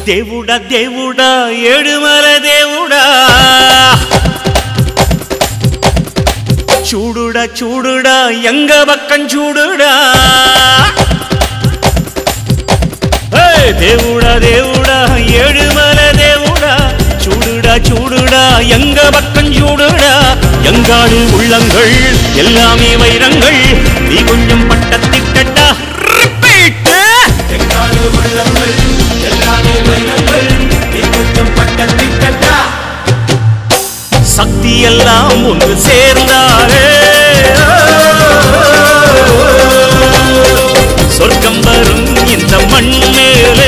దేవుడా దేవుడా ఏడుమల దేవుడా చూడుడా చూడుడా ఎంగ పక్కం చూడుడా ஏய், దేవుడా దేవుడా ஏழுமல దేవుడా చూడుடா చూడుடா எங்க பக்கம் చూడుடா எங்காடு உள்ளங்கள் எல்லாமே வைரங்கள் நீ கொஞ்சம் பட்டத்திட்டா ரிப்பீட் எங்காடு உள்ளங்கள் எல்லாமே வைரங்கள் நீ கொஞ்சம் பட்டத்திட்டா சக்தி எல்லாம் ஒன்று சேர்ந்தாரே சொர்க்கம் வரும் இந்த மண் மேலே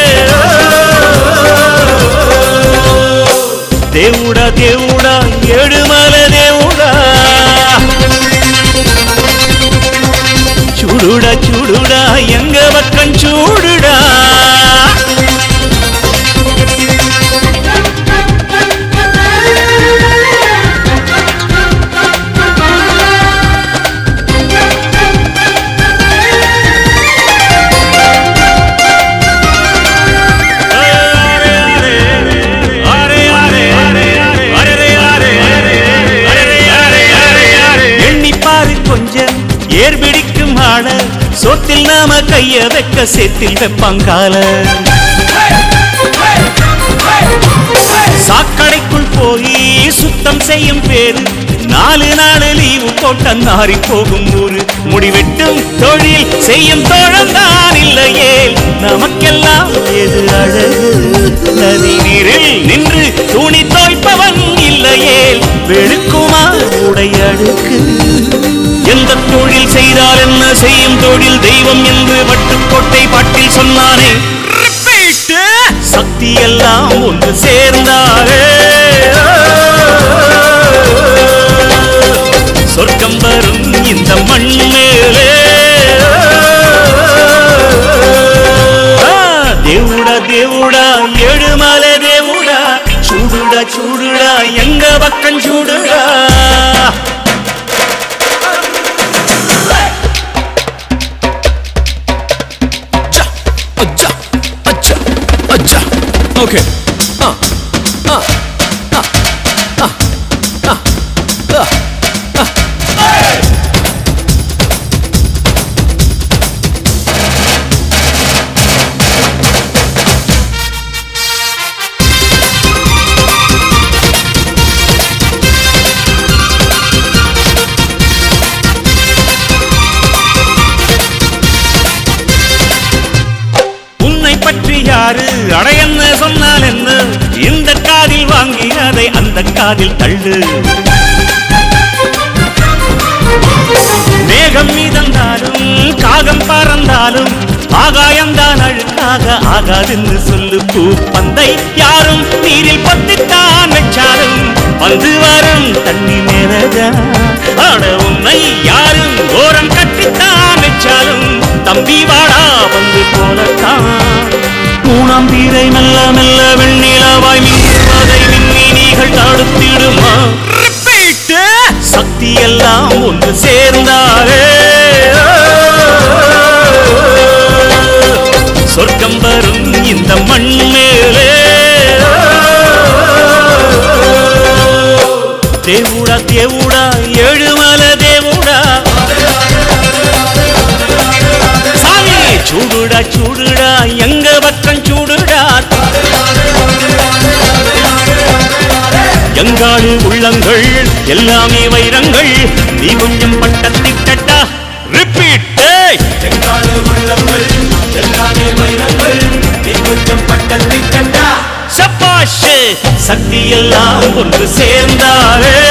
దేవుడా దేవుడా ఏడుమల దేవుడా చూడుడా చూడుడా ఎంగ పక్కం చూడుడా எண்ணிப்பாரு கொஞ்சம் ஏர் பிடிக்கும் ஆள சொத்தில் நாம கைய வைக்க சேத்தில் வெப்பாங்கால சாக்கடைக்குள் போய் சுத்தம் செய்யும் பேரு நாலு நாள் லீவு போட்ட நாரி போகும் ஊரு முடிவெட்டும் தொழில் செய்யும் தோழந்தான் இல்லையே நமக்கெல்லாம் எது அழகு நதி நீரில் நின்று துணி தோய்ப்பவன் இல்லையே வெளுக்குமா உடை அடுக்கு எந்த தொழில் செய்தால் என்ன செய்யும் தொழில் தெய்வம் என்று வட்டுக்கோட்டை பாட்டில் சொன்னானே Repeat! சக்தி எல்லாம் ஒன்று சேர்ந்தாரே சொர்க்கம் வரும் இந்த மண் மேலே ஆ, దేవుడా దేవుడా ఏడుమల దేవుడా చూడుడా చూడుడా ఎంగ పక్కం చూడుడా Acha, acha, acha, acha. Okay. Ah, ah, ah, ah, ah, ah, ah. உன்னை பற்றி யாரு அடையன்னு சொன்னால் என்ன இந்த காதில் வாங்கி அதை அந்த காதில் தள்ளு மேகம் மீதந்தாலும் காகம் பறந்தாலும் ஆகாயம்தான் அழுக்காக ஆகாதுன்னு சொல்லு பூ பந்தை யாரும் நீரில் பத்தித்தான் வச்சாலும் வந்து வரும் தண்ணி மேலதா ஆட உன்னை யாரும் ஓரம் கட்டித்தான் வச்சாலும் தம்பி வாடா வந்து போலத்தான் மூணாம் தீரை மெல்ல மெல்ல வெண்ணிலவாய் மின்னுவதை விண்மீனிகள் தடுத்திடுமா Repeat! சக்தி எல்லாம் ஒன்று சேர்ந்தாரே சொர்க்கம் வரும் இந்த மண் மேலே దేవుడా దేవుడా ఏడుమల దేవుడా சாமி చూడుడా చూడుడా ఎంగ பக்கம் చూడుడా எங்காடு உள்ளங்கள் எல்லாமே வைரங்கள் நீ கொஞ்சம் பட்டத்திட்டா ரிப்பீட் எங்காடு உள்ளங்கள் எல்லாமே வைரங்கள் நீ கொஞ்சம் பட்டத்திட்டா சப்பாஷ் சக்தி எல்லாம் ஒன்று சேர்ந்தாரே